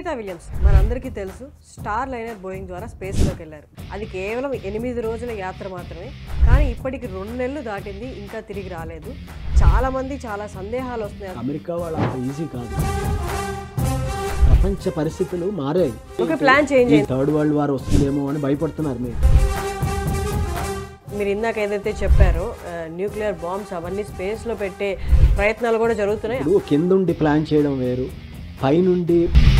Sunitha Williams మనందరికీ తెలుసు star liner Boeing ద్వారా స్పేస్లోకి వెళ్ళారు అది కేవలం ఎనిమిది రోజుల యాత్ర మాత్రమే కానీ ఇప్పటికి రెండు నెలలు దాటింది ఇంకా తిరిగి రాలేదు చాలా మంది చాలా సందేహాలు వస్తున్నాయి అమెరికా వాళ్ళు అంత ఈజీ కాదు ప్రపంచ పరిస్థితులు మారాయి ఒక ప్లాన్ చేంజ్ ఈ థర్డ్ వరల్డ్ వార్ వస్తుందేమో అని భయపడుతున్నారు మీరు మీరు ఇందాక ఏదైతే చెప్పారో న్యూక్లియర్ బాంబ్స్ అవన్నీ స్పేస్లో పెట్టే ప్రయత్నాలు కూడా జరుగుతున్నాయి ఇప్పుడు కిందుండి ప్లాన్ చేయడం వేరు పైనుండి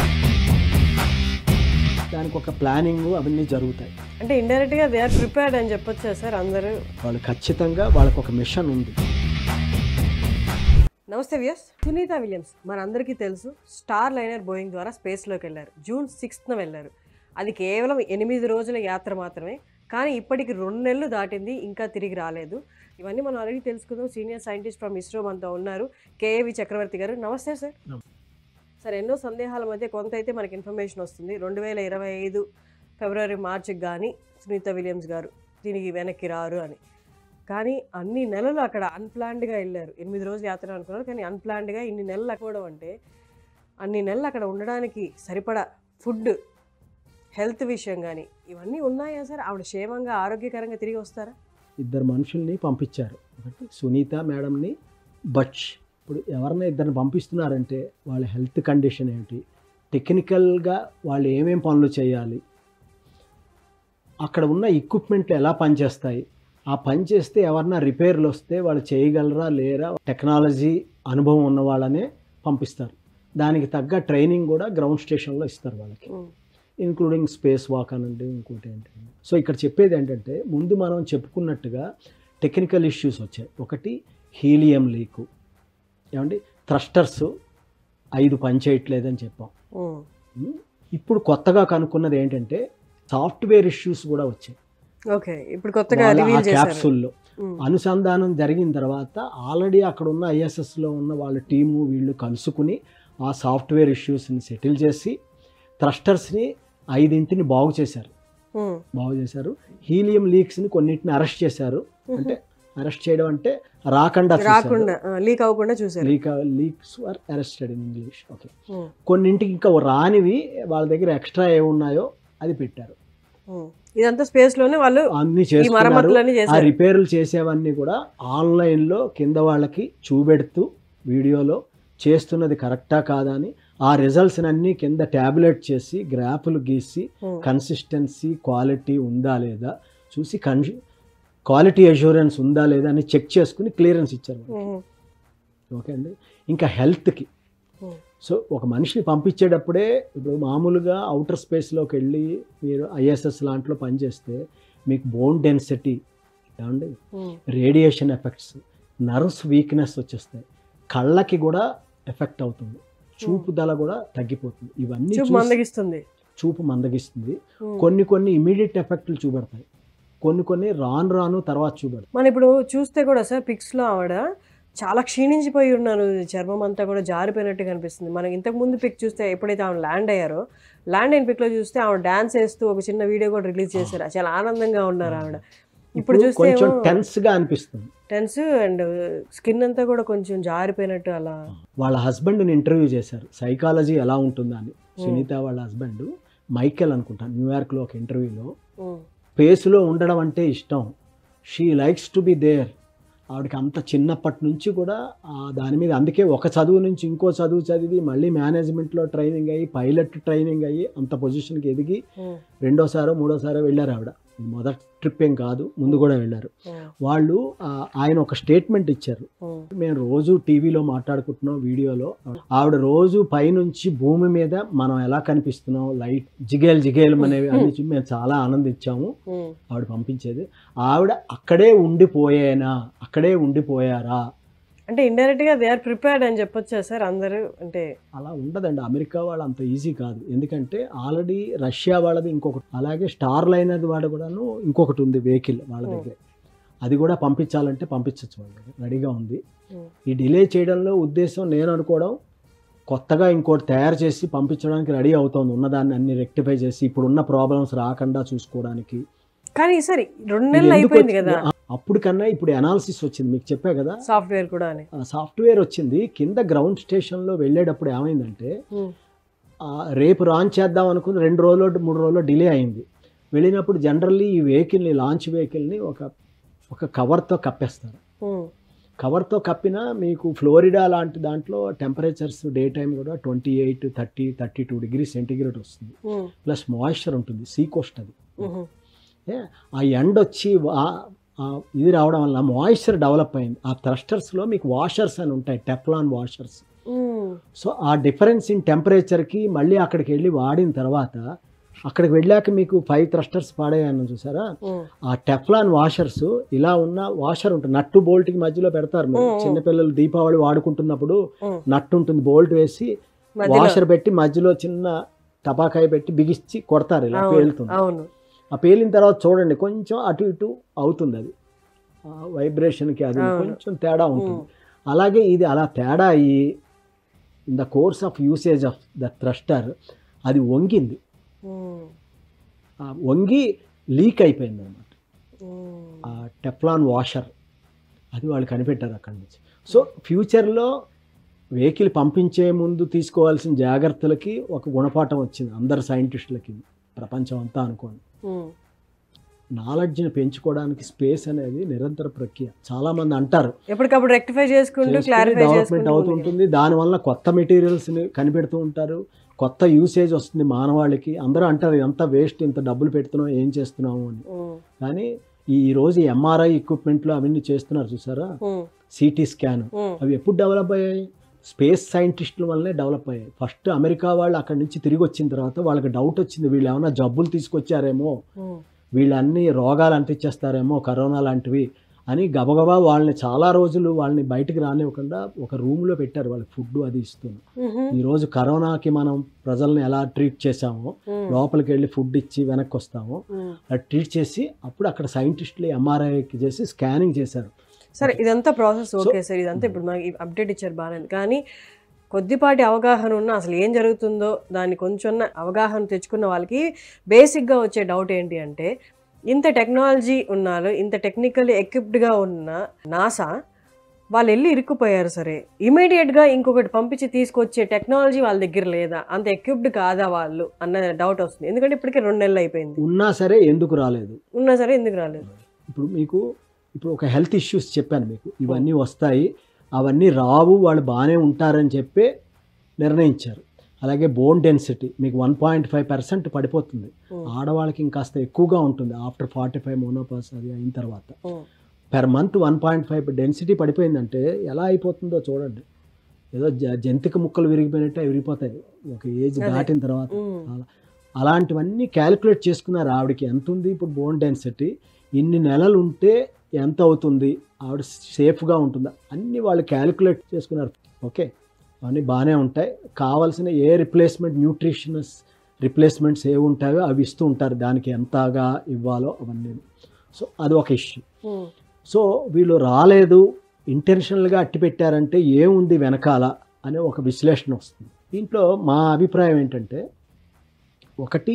దానికి ఒక ప్లానింగ్ అవన్నీ జరుగుతాయి అంటే ఇండైరెక్ట్గా దే ఆర్ ప్రిపేర్డ్ అని చెప్పొచ్చా సార్ అందరూ వాళ్ళు ఖచ్చితంగా వాళ్ళకు ఒక మిషన్ ఉంది నమస్తే వ్యూస్ సునీత విలియమ్స్ మనందరికీ తెలుసు స్టార్ లైనర్ బోయింగ్ ద్వారా స్పేస్లోకి వెళ్ళారు జూన్ సిక్స్త్న వెళ్ళారు అది కేవలం ఎనిమిది రోజుల యాత్ర మాత్రమే కానీ ఇప్పటికి రెండు నెలలు దాటింది ఇంకా తిరిగి రాలేదు ఇవన్నీ మనం ఆల్రెడీ తెలుసుకుందాం సీనియర్ సైంటిస్ట్ ఫ్రమ్ ఇస్రో మనతో ఉన్నారు కేఏవి చక్రవర్తి గారు నమస్తే సార్ సార్ ఎన్నో సందేహాల మధ్య కొంత అయితే మనకి ఇన్ఫర్మేషన్ వస్తుంది రెండు వేల ఇరవై ఐదు ఫిబ్రవరి మార్చికి కానీ సునీత విలియమ్స్ గారు దీనికి వెనక్కి రారు అని కానీ అన్ని నెలలు అక్కడ అన్ప్లాన్డ్గా వెళ్ళారు ఎనిమిది రోజులు యాత్ర అనుకున్నారు కానీ అన్ప్లాన్డ్గా ఇన్ని నెలలు అక్కడం అంటే అన్ని నెలలు అక్కడ ఉండడానికి సరిపడా ఫుడ్ హెల్త్ విషయం కానీ ఇవన్నీ ఉన్నాయా సార్ ఆవిడ క్షేమంగా ఆరోగ్యకరంగా తిరిగి వస్తారా ఇద్దరు మనుషుల్ని పంపించారు ఒకటి సునీత మేడంని బచ్ ఇప్పుడు ఎవరినైనా ఇద్దరిని పంపిస్తున్నారంటే వాళ్ళ హెల్త్ కండిషన్ ఏంటి టెక్నికల్గా వాళ్ళు ఏమేం పనులు చేయాలి అక్కడ ఉన్న ఎక్విప్మెంట్లు ఎలా పనిచేస్తాయి ఆ పని చేస్తే ఎవరన్నా రిపేర్లు వస్తే వాళ్ళు చేయగలరా లేరా టెక్నాలజీ అనుభవం ఉన్న వాళ్ళనే పంపిస్తారు దానికి తగ్గ ట్రైనింగ్ కూడా గ్రౌండ్ స్టేషన్లో ఇస్తారు వాళ్ళకి ఇంక్లూడింగ్ స్పేస్ వాక్ అనండి ఇంకోటి ఏంటంటే సో ఇక్కడ చెప్పేది ఏంటంటే ముందు మనం చెప్పుకున్నట్టుగా టెక్నికల్ ఇష్యూస్ వచ్చాయి ఒకటి హీలియం లీకు ఏమండి థ్రస్టర్స్ ఐదు పని చేయట్లేదని చెప్పాం ఉమ్. ఉమ్, ఇప్పుడు కొత్తగా కనుక్కున్నది ఏంటంటే సాఫ్ట్వేర్ ఇష్యూస్ కూడా వచ్చాయి ఓకే ఇప్పుడు కొత్తగా వాళ్ళ ఆ రివీల్ చేశారు క్యాప్సూల్లో ఉమ్. అనుసంధానం జరిగిన తర్వాత ఆల్రెడీ అక్కడ ఉన్న ఐఎస్ఎస్లో ఉన్న వాళ్ళ టీము వీళ్ళు కలుసుకుని ఆ సాఫ్ట్వేర్ ఇష్యూస్ని సెటిల్ చేసి థ్రస్టర్స్ని ఐదింటిని బాగు చేశారు ఉమ్. బాగు చేశారు హీలియం లీక్స్ని కొన్నింటిని అరెస్ట్ చేశారు అంటే అరెస్ట్ చేయడం అంటే రాకుండా రాకుండా లీక్ అవ్వకుండా చూసారు leak leaks are arrested in English okay um. కొన్నింటికి ఇంకా రానివి వాళ్ళ దగ్గర ఎక్స్ట్రా ఏమున్నాయో అది పెట్టారు ఉమ్. ఇదంతా స్పేస్ లోనే వాళ్ళు అన్ని ఈ చేస్తున్నారు మరమ్మతులన్నీ ఆ చేశారు రిపేర్లు చేసేవన్నీ కూడా ఆన్లైన్లో కింద వాళ్ళకి చూపెడుతూ వీడియోలో చేస్తున్నది కరెక్టా కాదా అని ఆ రిజల్ట్స్ అన్నీ కింద ట్యాబ్లెట్ చేసి గ్రాఫ్లు గీసి ఉమ్. కన్సిస్టెన్సీ క్వాలిటీ ఉందా లేదా చూసి కన్ క్వాలిటీ అష్యూరెన్స్ ఉందా లేదా అని చెక్ చేసుకుని క్లియరెన్స్ ఇచ్చారు వాళ్ళకి. ఉమ్. ఓకే అండి ఇంకా హెల్త్కి ఉమ్. సో ఒక మనిషిని పంపించేటప్పుడే ఇప్పుడు మామూలుగా అవుటర్ స్పేస్లోకి వెళ్ళి మీరు ఐఎస్ఎస్ లాంటిలో పనిచేస్తే మీకు బోన్ డెన్సిటీ ఏమండి um. Radiation effects nerves weakness వచ్చేస్తాయి కళ్ళకి కూడా ఎఫెక్ట్ అవుతుంది చూపుదల కూడా తగ్గిపోతుంది ఇవన్నీ చూపు చూసి మందగిస్తుంది చూపు మందగిస్తుంది ఉమ్. కొన్ని కొన్ని ఇమీడియట్ ఎఫెక్ట్లు చూపెడతాయి కొన్ని కొన్ని రాను రాను తర్వాత చూపెడతాయి మనం ఇప్పుడు చూస్తే కూడా సార్ పిక్స్ లో ఆవిడ చాలా క్షీణించిపోయి ఉన్నారు చర్మం అంతా కూడా జారిపోయినట్టు కనిపిస్తుంది మనం ఇంతకు ముందు పిక్ చూస్తే ఎప్పుడైతే ఆవిడ ల్యాండ్ అయ్యారో ల్యాండ్ అయిన పిక్ లో చూస్తే ఆవిడ డాన్స్ వేస్తూ ఒక చిన్న వీడియో కూడా రిలీజ్ చేశారు చాలా ఆనందంగా ఉన్నారు ఆవిడ ఇప్పుడు ఇప్పుడు చూస్తే కొంచెం ఏమో టెన్స్ గా అనిపిస్తుంది టెన్స్ అండ్ స్కిన్ అంతా కూడా కొంచెం జారిపోయినట్టు అలా వాళ్ళ హస్బెండ్ని ఇంటర్వ్యూ చేశారు సైకాలజీ ఎలా ఉంటుందా అని సునీత వాళ్ళ హస్బెండ్ మైకెల్ అనుకుంటాను న్యూయార్క్లో ఒక ఇంటర్వ్యూలో ఉమ్. స్పేస్లో ఉండడం అంటే ఇష్టం she likes to be there ఆవిడకి అంత చిన్నప్పటి నుంచి కూడా ఆ దాని మీద అందుకే ఒక చదువు నుంచి ఇంకో చదువు చదివి మళ్ళీ మేనేజ్మెంట్లో ట్రైనింగ్ అయ్యి పైలట్ ట్రైనింగ్ అయ్యి అంత పొజిషన్కి ఎదిగి ఉమ్. రెండోసారో మూడోసారో వెళ్ళారు ఆవిడ ఇది మొదటి ట్రిప్ ఏం కాదు ముందు కూడా వెళ్ళారు ఉమ్. వాళ్ళు ఆ, ఆయన ఒక స్టేట్మెంట్ ఇచ్చారు ఉమ్. మేము రోజు టీవీలో మాట్లాడుకుంటున్నాం వీడియోలో ఆవిడ రోజు పైనుంచి భూమి మీద మనం ఎలా కనిపిస్తున్నాం లైట్ జిగేల్ జిగేల్ అనేవి అన్ని చూసి మేము చాలా ఆనందించాము ఉమ్. ఆవిడ పంపించేది ఆవిడ అక్కడే ఉండిపోయేనా అక్కడే ఉండిపోయారా అంటే ఇండైరెక్ట్ గా దే ఆర్ ప్రిపేర్డ్ అని చెప్పొచ్చా సార్ అందరూ అంటే అలా ఉండదండి అమెరికా వాళ్ళు అంత ఈజీ కాదు ఎందుకంటే ఆల్రెడీ రష్యా వాళ్ళది ఇంకొకటి అలాగే స్టార్ లైనర్ వాడు కూడాను ఇంకొకటి ఉంది వెహికల్ వాళ్ళ దగ్గర అది కూడా పంపించాలంటే పంపించవచ్చు వాళ్ళ దగ్గర రెడీగా ఉంది ఉమ్. ఈ డిలే చేయడంలో ఉద్దేశం నేను అనుకోవడం కొత్తగా ఇంకోటి తయారు చేసి పంపించడానికి రెడీ అవుతోంది ఉన్నదాన్ని అన్ని రెక్టిఫై చేసి ఇప్పుడున్న ప్రాబ్లమ్స్ రాకుండా చూసుకోవడానికి కానీ సరే రెండు ఇది నెలలు ఎందుకు అయిపోయింది వచ్చింది? కదా ఆ, అప్పుడు కన్నా ఇప్పుడు అనాలిసిస్ వచ్చింది మీకు చెప్పా కదా సాఫ్ట్వేర్ కూడా అని సాఫ్ట్వేర్ వచ్చింది కింద గ్రౌండ్ స్టేషన్లో వెళ్ళేటప్పుడు ఏమైందంటే ఉమ్. ఆ, రేపు లాంచ్ చేద్దాం అనుకుని రెండు రోజులు మూడు రోజులు డిలే అయింది వెళ్ళినప్పుడు జనరల్లీ ఈ వెహికల్ని లాంచ్ వెహికల్ని ఒక ఒక కవర్తో కప్పేస్తారు ఉమ్, కవర్తో కప్పినా మీకు ఫ్లోరిడా లాంటి దాంట్లో టెంపరేచర్స్ డే టైం కూడా twenty eight thirty thirty two degree centigrade వస్తుంది ఉమ్, ప్లస్ మాయిశ్చర్ ఉంటుంది సీ కోస్ట్ అది ఉమ్, ఏ, ఆ ఎండ్ వచ్చి వా- ఆ ఇది రావడం వల్ల మాయిశ్చర్ డెవలప్ అయింది ఆ థ్రస్టర్స్లో మీకు వాషర్స్ అని ఉంటాయి Teflon washers um, so ah difference in టెంపరేచర్కి మళ్ళీ అక్కడికి వెళ్ళి వాడిన తర్వాత అక్కడికి వెళ్ళాక మీకు ఫైవ్ థ్రస్టర్స్ పాడేయని చూసారా ఉమ్, ఆ టెఫ్లాన్ వాషర్స్ ఇలా ఉన్న వాషర్ ఉంటుంది నట్టు బోల్ట్కి మధ్యలో పెడతారు మీరు Mm. చిన్నపిల్లలు దీపావళి వాడుకుంటున్నప్పుడు ఉమ్. నట్టు ఉంటుంది బోల్ట్ వేసి మధ్యలో వాషర్ పెట్టి మధ్యలో చిన్న టపాకాయ పెట్టి బిగిచ్చి కొడతారు ఇలా అవును, పేలుతుంది అవును ఆ పేలిన తర్వాత చూడండి కొంచెం అటు ఇటు అవుతుంది అది వైబ్రేషన్కి అది అవును. కొంచెం తేడా ఉంటుంది ఉమ్, అలాగే ఇది అలా తేడా అయ్యి in the course of usage of the thruster అది వంగింది ఉమ్, ఆ వంగి లీక్ అయిపోయింది అనమాట ఉమ్, ఆ టెఫ్లాన్ వాషర్ అది వాళ్ళు కనిపెట్టారు అక్కడి నుంచి సో ఫ్యూచర్లో వెహికల్ పంపించే ముందు తీసుకోవాల్సిన జాగ్రత్తలకి ఒక గుణపాఠం వచ్చింది అందరు సైంటిస్టులకి ప్రపంచం అంతా అనుకోండి ఉమ్, నాలెడ్జ్ని పెంచుకోవడానికి స్పేస్ అనేది నిరంతర ప్రక్రియ చాలామంది అంటారు ఎప్పటికప్పుడు రెక్టిఫై చేసుకుంటూ క్లారిఫై డెవలప్మెంట్ చేసుకుంటూ అవుతుంటుంది దానివల్ల కొత్త మెటీరియల్స్ని కనిపెడుతూ ఉంటారు కొత్త యూసేజ్ వస్తుంది మానవాళికి అందరూ అంటారు ఇదంతా వేస్ట్ ఇంత డబ్బులు పెడుతున్నాం ఏం చేస్తున్నాము అని ఉమ్, కానీ ఈ రోజు ఎంఆర్ఐ ఎక్విప్మెంట్లో అవన్నీ చేస్తున్నారు చూసారా ఉమ్, సిటీ స్కాన్ ఉమ్, అవి ఎప్పుడు డెవలప్ అయ్యాయి స్పేస్ సైంటిస్టుల వల్లనే డెవలప్ అయ్యాయి ఫస్ట్ అమెరికా వాళ్ళు అక్కడి నుంచి తిరిగి వచ్చిన తర్వాత వాళ్ళకి డౌట్ వచ్చింది వీళ్ళు ఏమైనా జబ్బులు తీసుకొచ్చారేమో ఉమ్, వీళ్ళు అన్ని రోగాలు అంటించేస్తారేమో కరోనా లాంటివి అని గబగబా వాళ్ళని చాలా రోజులు వాళ్ళని బయటికి రానివ్వకుండా ఒక రూమ్లో పెట్టారు వాళ్ళకి ఫుడ్ అది ఇస్తుంది ఉహు, ఈరోజు కరోనాకి మనం ప్రజల్ని ఎలా ట్రీట్ చేసామో ఉమ్, లోపలికి వెళ్ళి ఫుడ్ ఇచ్చి వెనక్కి వస్తామో ఉమ్. అది ట్రీట్ చేసి అప్పుడు అక్కడ సైంటిస్టులు ఎంఆర్ఐకి చేసి స్కానింగ్ చేశారు సరే ఇదంతా ప్రాసెస్ ఓకే సార్ ఇదంతా ఇప్పుడు మనకి అప్డేట్ ఇచ్చారు బాగానే కానీ కొద్దిపాటి అవగాహన ఉన్న అసలు ఏం జరుగుతుందో దాన్ని కొంచెం అవగాహన తెచ్చుకున్న వాళ్ళకి బేసిక్గా వచ్చే డౌట్ ఏంటి అంటే ఇంత టెక్నాలజీ ఉన్నారు ఇంత టెక్నికల్లీ ఎక్విప్డ్గా ఉన్న నాసా వాళ్ళు వెళ్ళి ఇరుక్కుపోయారు సరే ఇమీడియట్గా ఇంకొకటి పంపించి తీసుకొచ్చే టెక్నాలజీ వాళ్ళ దగ్గర లేదా అంత ఎక్విప్డ్ కాదా వాళ్ళు అన్న డౌట్ వస్తుంది ఎందుకంటే ఇప్పటికే రెండు నెలలు అయిపోయింది ఉన్నా సరే ఎందుకు రాలేదు ఉన్నా సరే ఎందుకు రాలేదు ఇప్పుడు మీకు ఇప్పుడు ఒక హెల్త్ ఇష్యూస్ చెప్పాను మీకు ఇవన్నీ వస్తాయి అవన్నీ రావు వాళ్ళు బాగానే ఉంటారని చెప్పి నిర్ణయించారు అలాగే బోన్ డెన్సిటీ మీకు వన్ పాయింట్ ఫైవ్ పర్సెంట్ పడిపోతుంది ఉమ్, ఆడవాళ్ళకి ఇంకాస్త ఎక్కువగా ఉంటుంది ఆఫ్టర్ ఫార్టీ ఫైవ్ మోనోపాస్ అది అయిన తర్వాత um, per month one point five density పడిపోయిందంటే ఎలా అయిపోతుందో చూడండి ఏదో జ జంతిక ముక్కలు విరిగిపోయినట్టే విరిగిపోతాయి ఒక ఏజ్ అదే. దాటిన తర్వాత ఉమ్, అలా అలాంటివన్నీ క్యాలిక్యులేట్ చేసుకున్నారు ఆవిడకి ఎంత ఉంది ఇప్పుడు బోన్ డెన్సిటీ ఇన్ని నెలలు ఉంటే ఎంత అవుతుంది ఆవిడ సేఫ్గా ఉంటుందా అన్నీ వాళ్ళు క్యాలిక్యులేట్ చేసుకున్నారు ఓకే అవన్నీ బాగానే ఉంటాయి కావాల్సిన ఏ రిప్లేస్మెంట్ న్యూట్రిషనస్ రిప్లేస్మెంట్స్ ఏ ఉంటాయో అవి ఇస్తూ ఉంటారు దానికి ఎంతగా ఇవ్వాలో అవన్నీ సో అది ఒక ఇష్యూ ఉమ్, సో వీళ్ళు రాలేదు ఇంటెన్షనల్గా అట్టి పెట్టారంటే ఏముంది వెనకాల అనే ఒక విశ్లేషణ వస్తుంది దీంట్లో మా అభిప్రాయం ఏంటంటే ఒకటి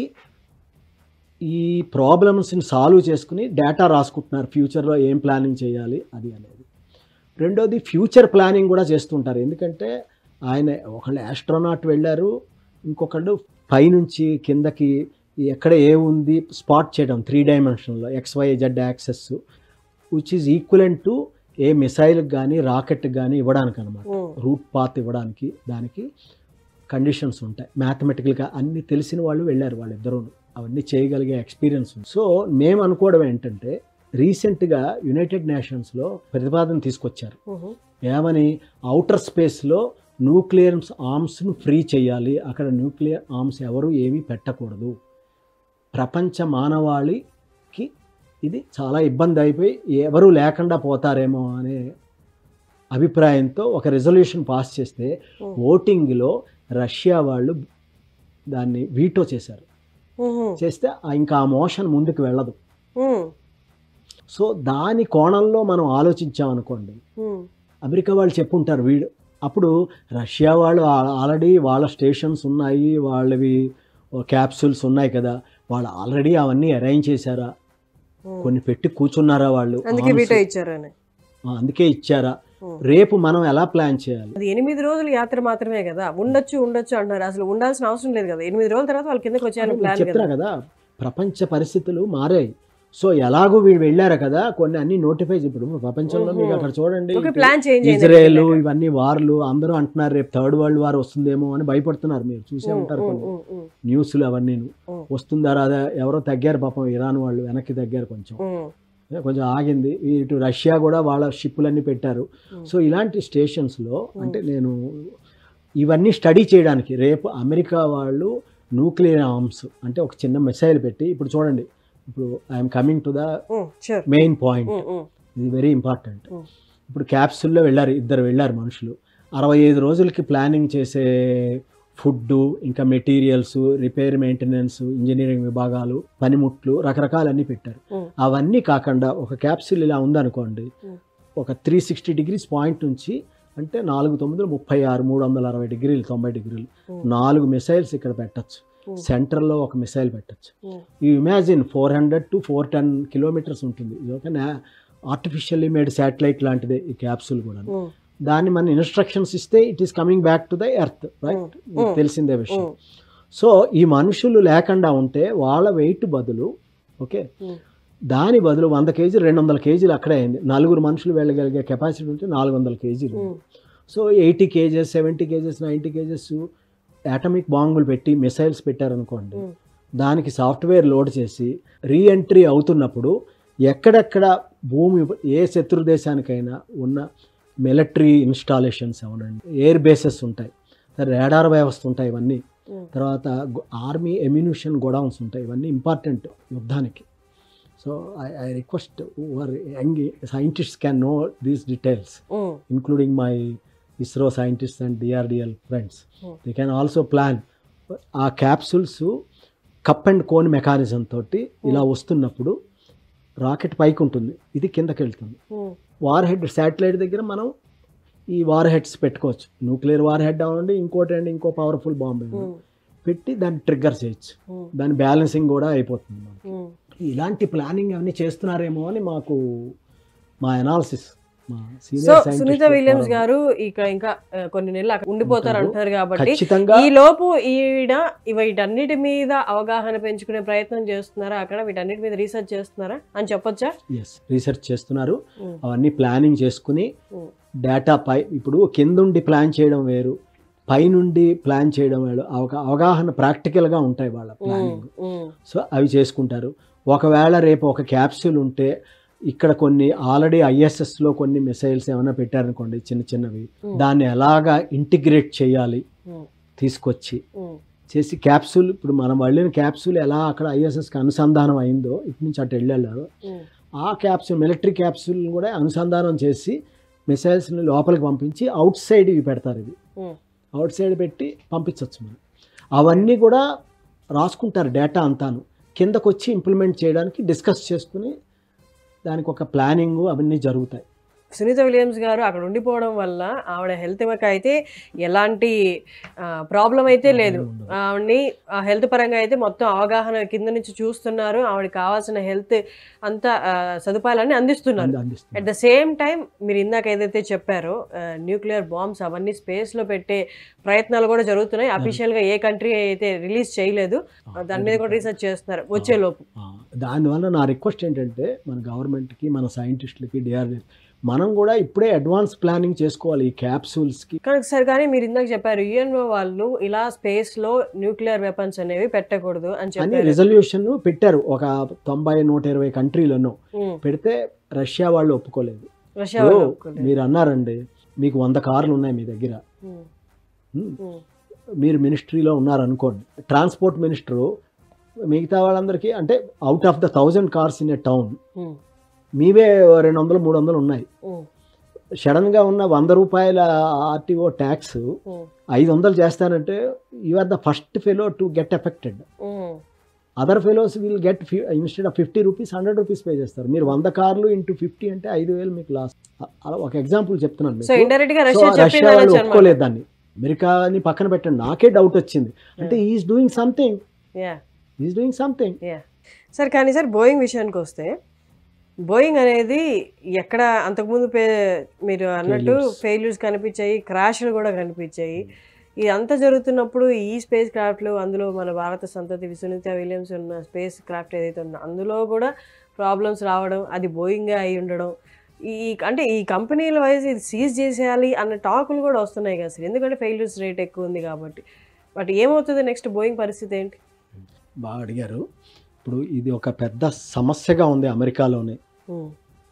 ఈ ప్రాబ్లమ్స్ని సాల్వ్ చేసుకుని డేటా రాసుకుంటున్నారు ఫ్యూచర్లో ఏం ప్లానింగ్ చేయాలి అది అనేది రెండోది ఫ్యూచర్ ప్లానింగ్ కూడా చేస్తుంటారు ఎందుకంటే ఆయన ఒకళ్ళు ఆస్ట్రోనాట్ వెళ్ళారు ఇంకొకళ్ళు పైనుంచి కిందకి ఎక్కడ ఏ ఉంది స్పాట్ చేయడం త్రీ డైమెన్షన్లో X Y Z axes which is equivalent to a మిసైల్కి కానీ రాకెట్కి కానీ ఇవ్వడానికి అనమాట ఉమ్, రూట్ పాత్ ఇవ్వడానికి దానికి కండిషన్స్ ఉంటాయి మ్యాథమెటికల్గా అన్ని తెలిసిన వాళ్ళు వెళ్ళారు వాళ్ళిద్దరూ అవన్నీ చేయగలిగే ఎక్స్పీరియన్స్ ఉంది సో మేము అనుకోవడం ఏంటంటే రీసెంట్గా యునైటెడ్ నేషన్స్లో ప్రతిపాదన తీసుకొచ్చారు ఉహు, ఏమని అవుటర్ స్పేస్లో న్యూక్లియర్ ఆర్మ్స్ను ఫ్రీ చేయాలి అక్కడ న్యూక్లియర్ ఆర్మ్స్ ఎవరు ఏమీ పెట్టకూడదు ప్రపంచ మానవాళికి ఇది చాలా ఇబ్బంది అయిపోయి ఎవరు లేకుండా పోతారేమో అనే అభిప్రాయంతో ఒక రెజల్యూషన్ పాస్ చేస్తే ఉమ్, ఓటింగ్లో రష్యా వాళ్ళు దాన్ని వీటో చేశారు ఉహు, చేస్తే ఆ- ఇంకా ఆ మోషన్ ముందుకు వెళ్ళదు ఉమ్, సో దాని కోణంలో మనం ఆలోచించామనుకోండి ఉమ్, అమెరికా వాళ్ళు చెప్పుంటారు వీడు అప్పుడు రష్యా వాళ్ళు ఆ- ఆల్రెడీ వాళ్ళ స్టేషన్స్ ఉన్నాయి వాళ్ళవి క్యాప్సూల్స్ ఉన్నాయి కదా వాళ్ళు ఆల్రెడీ అవన్నీ అరేంజ్ చేశారా ఉమ్. కొన్ని పెట్టి కూర్చున్నారా వాళ్ళు అందుకే arms? వీటో ఇచ్చారని ఆ, అందుకే ఇచ్చారా Hmm. రేపు మనం ఎలా ప్లాన్ చేయాలి అది ఎనిమిది రోజుల యాత్ర మాత్రమే కదా ఉండొచ్చు ఉండొచ్చు అంటున్నారు అసలు ఉండాల్సిన అవసరం లేదు కదా ఎనిమిది రోజుల తర్వాత వాళ్ళ కిందకి వచ్చేయాలని నేను ప్లాన్ చెప్తున్నా కదా కదా ప్రపంచ పరిస్థితులు మారాయి సో ఎలాగో వీళ్ళు వెళ్ళారు కదా కొన్ని అన్ని నోటిఫై ఇప్పుడు ప్రపంచంలో మీకు Mhm. అక్కడ చూడండి ఒక ప్లాన్ చేంజ్ ఇజ్రాయెల్ ఇవన్నీ వార్లు అందరూ అంటున్నారు రేపు థర్డ్ వరల్డ్ వార్ వస్తుందేమో అని భయపడుతున్నారు మీరు చూసే ఉంటారు కొన్ని న్యూస్లు అవన్నీ Mm. వస్తుందా రాదా ఎవరో తగ్గారు పాపం ఇరాన్ వాళ్ళు వెనక్కి తగ్గారు కొంచెం కొంచెం ఆగింది ఇటు రష్యా కూడా వాళ్ళ షిప్పులన్నీ పెట్టారు Mm. సో ఇలాంటి స్టేషన్స్లో అంటే నేను ఇవన్నీ స్టడీ చేయడానికి రేపు అమెరికా వాళ్ళు న్యూక్లియర్ ఆర్మ్స్ అంటే ఒక చిన్న మిసైల్ పెట్టి ఇప్పుడు చూడండి ఇప్పుడు I'm coming to the sure main point ఇది వెరీ ఇంపార్టెంట్ Mm. ఇప్పుడు క్యాప్సుల్లో వెళ్ళారు ఇద్దరు వెళ్ళారు మనుషులు అరవై ఐదు రోజులకి ప్లానింగ్ చేసే ఫుడ్ ఇంకా మెటీరియల్స్ రిపేర్ మెయింటెనెన్స్ ఇంజనీరింగ్ విభాగాలు పనిముట్లు రకరకాలన్నీ పెట్టారు Mm. అవన్నీ కాకుండా ఒక క్యాప్సుల్ ఇలా ఉందనుకోండి Mm. ఒక త్రీ సిక్స్టీ డిగ్రీస్ పాయింట్ నుంచి అంటే నాలుగు తొమ్మిది ముప్పై ఆరు మూడు వందల అరవై డిగ్రీలు తొంభై డిగ్రీలు Mm. నాలుగు మిసైల్స్ ఇక్కడ పెట్టచ్చు Mm. సెంటర్లో ఒక మిసైల్ పెట్టచ్చు ఈ imagine four hundred to four ten kilometres ఉంటుంది ఇది ఒక ఆర్టిఫిషియల్లీ మేడ్ శాటిలైట్ లాంటిదే ఈ క్యాప్సూల్ కూడా దాన్ని మన ఇన్స్ట్రక్షన్స్ ఇస్తే it is coming back to the earth right Mm. తెలిసిందే విషయం సో ఈ మనుషులు లేకుండా ఉంటే వాళ్ళ వెయిట్ బదులు ఓకే Mm. దాని బదులు వంద కేజీలు రెండు వందల కేజీలు అక్కడే అయింది నలుగురు మనుషులు వెళ్ళగలిగే కెపాసిటీ ఉంటే నాలుగు వందల కేజీలు so eighty kgs seventy kgs ninety kgs atomic బాంబులు పెట్టి మిసైల్స్ పెట్టారనుకోండి దానికి సాఫ్ట్వేర్ లోడ్ చేసి రీఎంట్రీ అవుతున్నప్పుడు ఎక్కడెక్కడ భూమి ఏ శత్రు దేశానికైనా ఉన్న మిలిటరీ ఇన్స్టాలేషన్స్ అవునండి ఎయిర్ బేసెస్ ఉంటాయి రాడార్ వ్యవస్థ ఉంటాయి ఇవన్నీ తర్వాత ఆర్మీ ఎమ్యూనిషన్ గోడౌన్స్ ఉంటాయి ఇవన్నీ ఇంపార్టెంట్ యుద్ధానికి so I I request young scientist can know these details including my ISRO scientist and DRDL friends Hmm. They can also plan a capsules cup and cone mechanism తోటి ఇలా వస్తున్నప్పుడు రాకెట్ పైకి ఉంటుంది ఇది కిందకి వెళ్తుంది వార్ హెడ్ శాటిలైట్ దగ్గర మనం ఈ వార్ హెడ్స్ పెట్టుకోవచ్చు న్యూక్లియర్ వార్ హెడ్ అవ్వండి ఇంకోటి అండి ఇంకో పవర్ఫుల్ బాంబ్ పెట్టి దాన్ని ట్రిగ్గర్ చేయొచ్చు దాని బ్యాలెన్సింగ్ కూడా అయిపోతుంది మనకి ఇలాంటి ప్లానింగ్ అవన్నీ చేస్తున్నారేమో అని మాకు మా అనాలిసిస్ మా సో సీనియర్ సునీత విలియమ్స్ గారు ఇక ఇంకా ఆ, కొన్ని నెలలు అక్కడ ఉండిపోతారు ఉంటారు. అంటున్నారు కాబట్టి ఖచ్చితంగా ఈ లోపు ఈవిడ వీటన్నిటి మీద అవగాహన పెంచుకునే ప్రయత్నం చేస్తున్నారా అక్కడ వీటన్నిటి మీద రీసెర్చ్ చేస్తున్నారా అని చెప్పొచ్చా ఎస్ రీసెర్చ్ చేస్తున్నారు Mm. అవన్నీ ప్లానింగ్ చేసుకుని Mm. డేటా పై ఇప్పుడు కిందుండి ప్లాన్ చేయడం వేరు పైనుండి ప్లాన్ చేయడం వేరు అవగా అవగాహన ప్రాక్టికల్గా ఉంటాయి వాళ్ళ ప్లానింగ్ ఉమ్, సో అవి చేసుకుంటారు ఒకవేళ రేపు ఒక క్యాప్సూల్ ఉంటే ఇక్కడ కొన్ని ఆల్రెడీ ఐఎస్ఎస్లో కొన్ని మిసైల్స్ ఏమైనా పెట్టారనుకోండి చిన్న చిన్నవి ఉమ్, దాన్ని ఎలాగా ఇంటిగ్రేట్ చేయాలి ఉమ్, తీసుకొచ్చి ఉమ్, చేసి క్యాప్సూల్ ఇప్పుడు మనం వెళ్ళిన క్యాప్సూల్ ఎలా అక్కడ ఐఎస్ఎస్కి అనుసంధానం అయిందో ఇటు నుంచి అటు వెళ్ళారు ఉమ్, ఆ క్యాప్సూల్ మిలిటరీ క్యాప్సూల్ కూడా అనుసంధానం చేసి మిసైల్స్ని లోపలికి పంపించి అవుట్ సైడ్ ఇవి పెడతారు ఇవి ఉమ్, అవుట్ సైడ్ పెట్టి పంపించవచ్చు మనం అవన్నీ కూడా రాసుకుంటారు డేటా అంతాను కిందకు వచ్చి ఇంప్లిమెంట్ చేయడానికి డిస్కస్ చేసుకుని దానికి ఒక ప్లానింగ్ అవన్నీ జరుగుతాయి సునీత విలియమ్స్ గారు అక్కడ ఉండిపోవడం వల్ల ఆవిడ హెల్త్ అయితే ఎలాంటి ప్రాబ్లం అయితే లేదు ఉండదు. ఆవిడని ఆ హెల్త్ పరంగా అయితే మొత్తం అవగాహన కింద నుంచి చూస్తున్నారు ఆవిడకి కావాల్సిన హెల్త్ అంతా ఆ, సదుపాయాలన్నీ అందిస్తున్నారు అంది- అట్ అందిస్తుంది ద సేమ్ టైం మీరు ఇందాక ఏదైతే చెప్పారో న్యూక్లియర్ బాంబ్స్ అవన్నీ space లో పెట్టే ప్రయత్నాలు కూడా జరుగుతున్నాయి అఫీషియల్ గా ఏ కంట్రీ అయితే రిలీజ్ చేయలేదు దాని మీద కూడా రీసెర్చ్ చేస్తున్నారు వచ్చే లోపు ఆ, దానివల్ల నా రిక్వెస్ట్ ఏంటంటే మన గవర్నమెంట్కి మన సైంటిస్టులకి డిఆర్డీ మనం కూడా ఇప్పుడే అడ్వాన్స్ ప్లానింగ్ చేసుకోవాలి ఈ క్యాప్సూల్స్కి కానీ సార్ కానీ మీరు ఇందాక చెప్పారు యుఎన్ఓ వాళ్ళు ఇలా స్పేస్ లో న్యూక్లియర్ వెపన్స్ అనేవి పెట్టకూడదు అని అని చెప్పారు రిజల్యూషన్ పెట్టారు ఒక తొంభై నూట ఇరవై కంట్రీలను ఉమ్, పెడితే రష్యా వాళ్ళు ఒప్పుకోలేదు రష్యా ఇప్పుడు వాళ్ళు ఒప్పుకోలేదు. మీరు అన్నారండి మీకు వంద కార్లు ఉన్నాయి మీ దగ్గర ఉమ్, ఉమ్, ఉమ్, మీరు మినిస్ట్రీలో ఉన్నారనుకోండి ట్రాన్స్పోర్ట్ మినిస్టరు మిగతా వాళ్ళందరికీ అంటే out of the thousand cars in a town um, మీవే రెండు వందలు మూడు వందలు ఉన్నాయి ఉమ్, సడన్గా ఉన్న వంద రూపాయల ఆర్టీఓ ట్యాక్స్ ఉమ్, ఐదు వందలు చేస్తానంటే you are the first fellow to get affected um, other fellows will get instead of fifty rupees hundred rupees pay చేస్తారు మీరు వంద కార్లు ఇంటూ ఫిఫ్టీ అంటే ఐదు వేలు మీకు లాస్ అలా ఒక ఎగ్జాంపుల్ చెప్తున్నాను సో మీకు. ఇండైరెక్ట్ గా సో రష్యా రష్యా చెప్పింది వాళ్ళు అనొచ్చు అన్నమాట. ఒప్పుకోలేదు దాన్ని అమెరికాని పక్కన పెట్టండి నాకే డౌట్ వచ్చింది అంటే is doing something Yeah. Is doing something sir కానీ సార్ బోయింగ్ విషయానికి వస్తే బోయింగ్ అనేది ఎక్కడ అంతకుముందు పే మీరు అన్నట్టు Failures. ఫెయిల్యూర్స్ కనిపించాయి క్రాష్లు కూడా కనిపించాయి ఇదంతా జరుగుతున్నప్పుడు ఈ స్పేస్ క్రాఫ్ట్లు అందులో మన భారత సంతతి సునీత విలియమ్స్ ఉన్న స్పేస్ క్రాఫ్ట్ ఏదైతే ఉందో అందులో కూడా ప్రాబ్లమ్స్ రావడం అది బోయింగ్గా అయి ఉండడం ఈ అంటే ఈ కంపెనీల వైజ్ ఇది సీజ్ చేసేయాలి అన్న టాకులు కూడా వస్తున్నాయి కదా సార్ ఎందుకంటే ఫెయిల్యూర్స్ రేట్ ఎక్కువ ఉంది కాబట్టి బట్ ఏమవుతుంది నెక్స్ట్ బోయింగ్ పరిస్థితి ఏంటి బాగా అడిగారు ఇప్పుడు ఇది ఒక పెద్ద సమస్యగా ఉంది అమెరికాలోనే ఉమ్,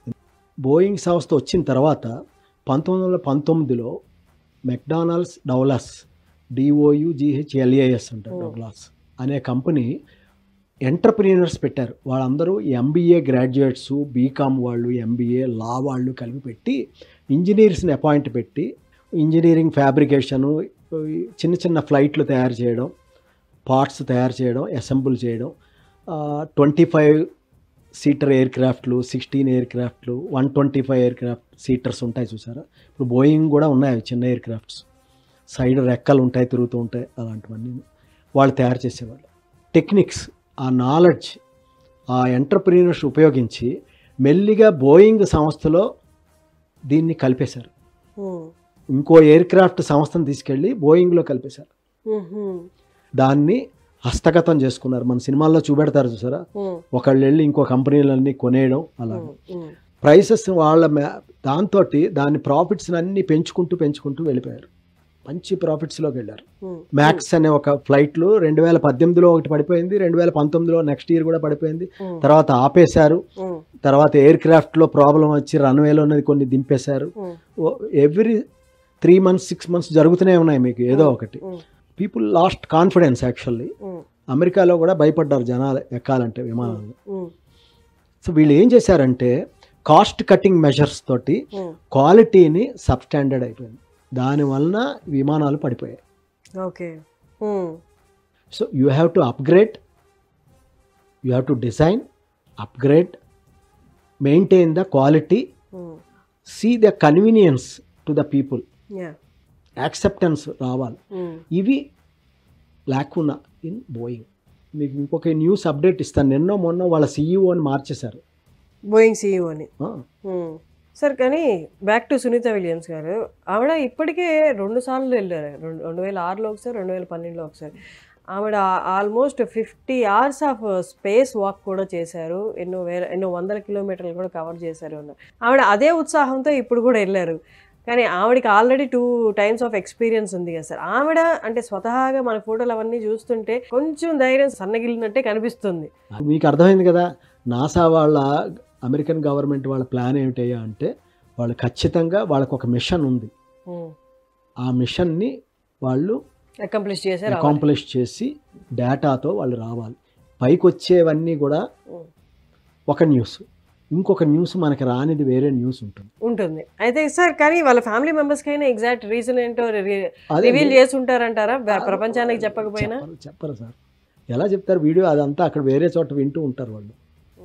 బోయింగ్ సంస్థ వచ్చిన తర్వాత పంతొమ్మిది వందల పంతొమ్మిదిలో మెక్డానల్డ్స్ డౌలస్ డిఓయు జిహెచ్ఎల్ఏఎస్ అంటారు Oh. డౌలాస్ అనే కంపెనీ ఎంటర్ప్రీనర్స్ పెట్టారు వాళ్ళందరూ ఎంబీఏ గ్రాడ్యుయేట్స్ బీకామ్ వాళ్ళు ఎంబీఏ లా వాళ్ళు కలిపి పెట్టి ఇంజనీర్స్ని అపాయింట్ పెట్టి ఇంజనీరింగ్ ఫ్యాబ్రికేషను చిన్న చిన్న ఫ్లైట్లు తయారు చేయడం పార్ట్స్ తయారు చేయడం అసెంబుల్ చేయడం ట్వంటీ ఫైవ్ సీటర్ ఎయిర్ క్రాఫ్ట్లు సిక్స్టీన్ ఎయిర్ క్రాఫ్ట్లు one twenty five aircraft seaters ఉంటాయి చూసారా ఇప్పుడు బోయింగ్ కూడా ఉన్నాయి అవి చిన్న ఎయిర్ క్రాఫ్ట్స్ సైడ్ రెక్కలు ఉంటాయి తిరుగుతూ ఉంటాయి అలాంటివన్నీ వాళ్ళు తయారు చేసేవాళ్ళు టెక్నిక్స్ ఆ నాలెడ్జ్ ఆ ఎంటర్ప్రీనర్స్ ఉపయోగించి మెల్లిగా బోయింగ్ సంస్థలో దీన్ని కలిపేశారు ఉమ్, ఇంకో ఎయిర్ క్రాఫ్ట్ సంస్థను తీసుకెళ్ళి బోయింగ్లో కలిపేశారు ఉహుం, దాన్ని హస్తగతం చేసుకున్నారు మన సినిమాల్లో చూపెడతారు చూసారా ఉమ్, ఒకళ్ళు వెళ్ళి ఇంకో కంపెనీలన్నీ కొనేయడం అలా ఉమ్, ఉమ్. ప్రైసెస్ వాళ్ళ దాంతో దాని ప్రాఫిట్స్ అన్ని పెంచుకుంటూ పెంచుకుంటూ వెళ్ళిపోయారు మంచి ప్రాఫిట్స్లోకి వెళ్ళారు ఉమ్, మ్యాక్స్ అనే ఒక ఫ్లైట్లు రెండు వేల పద్దెనిమిదిలో ఒకటి పడిపోయింది రెండు వేల పంతొమ్మిదిలో నెక్స్ట్ ఇయర్ కూడా పడిపోయింది ఉమ్, తర్వాత ఆపేశారు ఉమ్, తర్వాత ఎయిర్ క్రాఫ్ట్లో ప్రాబ్లం వచ్చి రన్వేలో ఉన్నది కొన్ని దింపేశారు um, every three months six months జరుగుతూనే ఉన్నాయి మీకు ఏదో ఒకటి um, people lost confidence actually um, అమెరికాలో కూడా భయపడ్డారు జనాలు ఎక్కాలంటే విమానాలు ఉమ్, సో వీళ్ళు ఏం చేశారంటే కాస్ట్ కటింగ్ మెజర్స్ తోటి ఉమ్. క్వాలిటీని సబ్స్టాండర్డ్ అయిపోయింది దానివలన విమానాలు పడిపోయాయి okay um, so you have to upgrade you have to design upgrade maintain the quality um, see the convenience to the people ya acceptance రావాలి ఉమ్, ఇవి లేకున్నా ఇన్ బోయింగ్ మీకు ఇంకొక న్యూస్ అప్డేట్ ఇస్తాను నిన్నో మొన్న వాళ్ళ సీఈఓని మార్చేశారు బోయింగ్ సీఈఓ అని ఆ, ఉమ్. సార్ కానీ బ్యాక్ టు సునీత విలియమ్స్ గారు ఆవిడ ఇప్పటికే రెండు సార్లు వెళ్ళారు రెండు రెండు వేల ఆరులో ఒకసారి రెండు వేల పన్నెండులో ఒకసారి ఆవిడ almost fifty hours of space walk కూడా చేశారు ఎన్నో వేల ఎన్నో వందల కిలోమీటర్లు కూడా కవర్ చేశారు అన్నారు ఆవిడ అదే ఉత్సాహంతో ఇప్పుడు కూడా వెళ్ళారు కానీ ఆవిడకి already two times of experience ఉంది కదా సార్ ఆవిడ అంటే స్వతహాగా మన ఫోటోలు అవన్నీ చూస్తుంటే కొంచెం ధైర్యం సన్నగిలినట్టే కనిపిస్తుంది మీకు అర్థమైంది కదా నాసా వాళ్ళ అమెరికన్ గవర్నమెంట్ వాళ్ళ ప్లాన్ ఏమిటయ్యా అంటే వాళ్ళు ఖచ్చితంగా వాళ్ళకు ఒక మిషన్ ఉంది ఆ మిషన్ని వాళ్ళు అకంప్లిష్ చేశారు అకాంప్లిష్ చేసి డేటాతో వాళ్ళు రావాలి పైకి వచ్చేవన్నీ కూడా ఉమ్. ఒక న్యూస్ ఇంకొక న్యూస్ మనకి రానిది వేరే న్యూస్ ఉంటుంది ఉంటుంది అయితే సార్ కానీ వాళ్ళ ఫ్యామిలీ మెంబర్స్ కైనా ఎగ్జాక్ట్ రీజన్ ఏంటో అదే రివీల్ చేసి ఉంటారంటారా బ- ప్రపంచానికి చెప్పకపోయినా చెప్పరు చెప్పరు సార్ ఎలా చెప్తారు వీడియో అదంతా అక్కడ వేరే చోట వింటూ ఉంటారు వాళ్ళు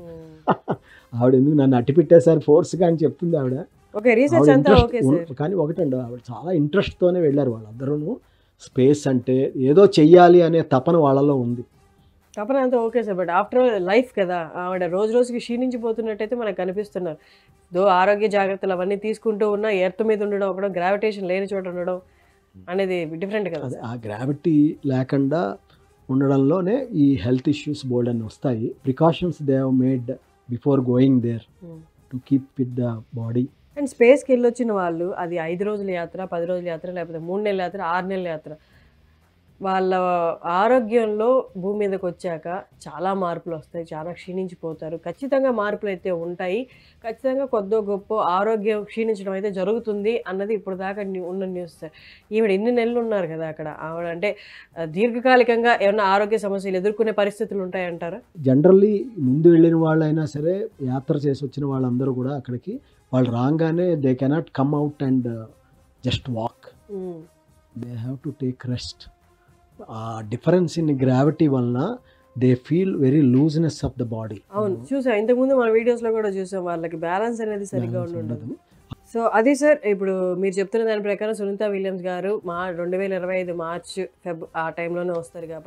ఆవిడ ఎందుకు నన్ను అట్టి పెట్టేశారు ఫోర్స్గా అని చెప్తుంది ఆవిడ ఓకే రీసెర్చ్ ఆవిడ అంతా interest ఓకే ఉన్- సార్ కానీ ఒకటండి ఆవిడ చాలా ఇంట్రెస్ట్తోనే వెళ్ళారు వాళ్ళందరూ స్పేస్ అంటే ఏదో చెయ్యాలి అనే తపన వాళ్ళలో ఉంది తపన అంతా okay sir but after life కదా ఆవిడ రోజు రోజుకి క్షీణించిపోతున్నట్టయితే మనకు కనిపిస్తున్నారు దో ఆరోగ్య జాగ్రత్తలు అవన్నీ తీసుకుంటూ ఉన్న ఎర్త్ మీద ఉండడం ఒకడం గ్రావిటేషన్ లేని చోట ఉండడం అనేది డిఫరెంట్ కదా అదే ఆ గ్రావిటీ లేకుండా ఉండడంలోనే ఈ హెల్త్ ఇష్యూస్ బోల్డ్ అని వస్తాయి precautions they have made before going there to keep with the body and స్పేస్కి వెళ్ళొచ్చిన వాళ్ళు అది ఐదు రోజుల యాత్ర పది రోజుల యాత్ర లేకపోతే మూడు నెలల యాత్ర ఆరు నెలల యాత్ర వాళ్ళ ఆరోగ్యంలో భూమి మీదకి వచ్చాక చాలా మార్పులు వస్తాయి చాలా క్షీణించిపోతారు ఖచ్చితంగా మార్పులు అయితే ఉంటాయి ఖచ్చితంగా కొద్దో గొప్ప ఆరోగ్యం క్షీణించడం అయితే జరుగుతుంది అన్నది ఇప్పుడు దాకా న్యూ- ఉన్న న్యూస్ సార్ ఈవిడ ఎన్ని నెలలు ఉన్నారు కదా అక్కడ ఆవిడ అంటే ఆ, దీర్ఘకాలికంగా ఏమైనా ఆరోగ్య సమస్యలు ఎదుర్కొనే పరిస్థితులు ఉంటాయంటారా జనరల్లీ ముందు వెళ్ళిన వాళ్ళైనా సరే యాత్ర చేసి వచ్చిన వాళ్ళందరూ కూడా అక్కడికి వాళ్ళు రాగానే they cannot come out and just walk um, they have to take rest ah difference in gravity వలన they feel very looseness of the body అవును చూసాం ఇంతకుముందు మన వీడియోస్లో కూడా చూసాం వాళ్ళకి బ్యాలెన్స్ అనేది సరిగ్గా ఉండి ఉండదు సో అది సార్ ఇప్పుడు మీరు చెప్తున్న దాని ప్రకారం సునీత విలియమ్స్ గారు మా రెండు వేల ఇరవై ఐదు మార్చ్ ఫెబ్ ఆ టైంలోనే వస్తారు కాబట్టి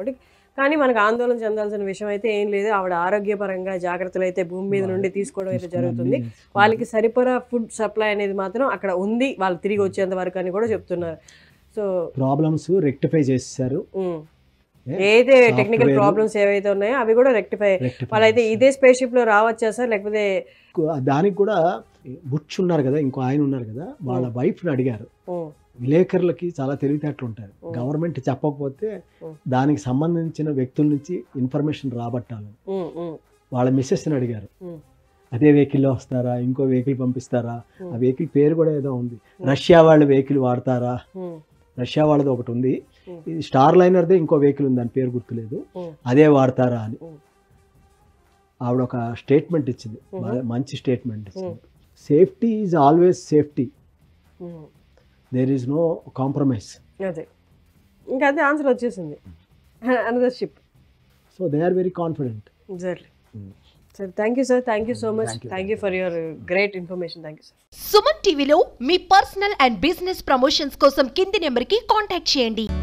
కానీ మనకు ఆందోళన చెందాల్సిన విషయం అయితే ఏం లేదు ఆవిడ ఆరోగ్యపరంగా జాగ్రత్తలు అయితే భూమి మీద నుండి తీసుకోవడం అయితే జరుగుతుంది వాళ్ళకి సరిపడా ఫుడ్ సప్లై అనేది మాత్రం అక్కడ ఉంది వాళ్ళు తిరిగి వచ్చేంత వరకు అని కూడా చెప్తున్నారు సో ప్రాబ్లమ్స్ రెక్టిఫై చేసేసారు ఉమ్. ఏ? ఏదైతే టెక్నికల్ Software- ప్రాబ్లమ్స్ ఏవైతే ఉన్నాయో అవి కూడా రెక్టిఫై rectify వాళ్ళైతే చేసేసారు. ఇదే స్పేస్ షిప్ లో రావచ్చా సార్ లేకపోతే దానికి కూడా బుచ్ ఉన్నారు కదా ఇంకో ఆయన ఉన్నారు కదా వాళ్ళ వైఫ్ని అడిగారు ఉమ్, విలేకరులకి చాలా తెలివితేటలు ఉంటారు Mm. గవర్నమెంట్ చెప్పకపోతే Mm. దానికి సంబంధించిన వ్యక్తుల నుంచి ఇన్ఫర్మేషన్ రాబట్టాలని ఉమ్, ఉమ్, వాళ్ళ మిస్సెస్ని అడిగారు ఉమ్, అదే వెహికల్లో వస్తారా ఇంకో వెహికల్ పంపిస్తారా Mm. ఆ వెహికల్ పేరు కూడా ఏదో ఉంది రష్యా వాళ్ళ వెహికల్ వాడతారా ఉమ్, రష్యా వాళ్ళది ఒకటి ఉంది Mm. ఇది స్టార్ లైనర్దే ఇంకో వెహికల్ ఉంది దాని పేరు గుర్తులేదు Mm. అదే వాడతారా అని Mm. ఆవిడ ఒక స్టేట్మెంట్ ఇచ్చింది Mhm. బాగా మంచి స్టేట్మెంట్ ఇచ్చింది safety is always safety um. There is no compromise అదే ఇంకా అదే ఆన్సర్ వచ్చేసింది another ship so they are very confident exactly Mm. Sir thank you sir thank you so much Thank you. Thank you for your great information thank you sir Suman టీవీలో మీ personal and business promotions కోసం కింది నెంబర్కి contact చేయండి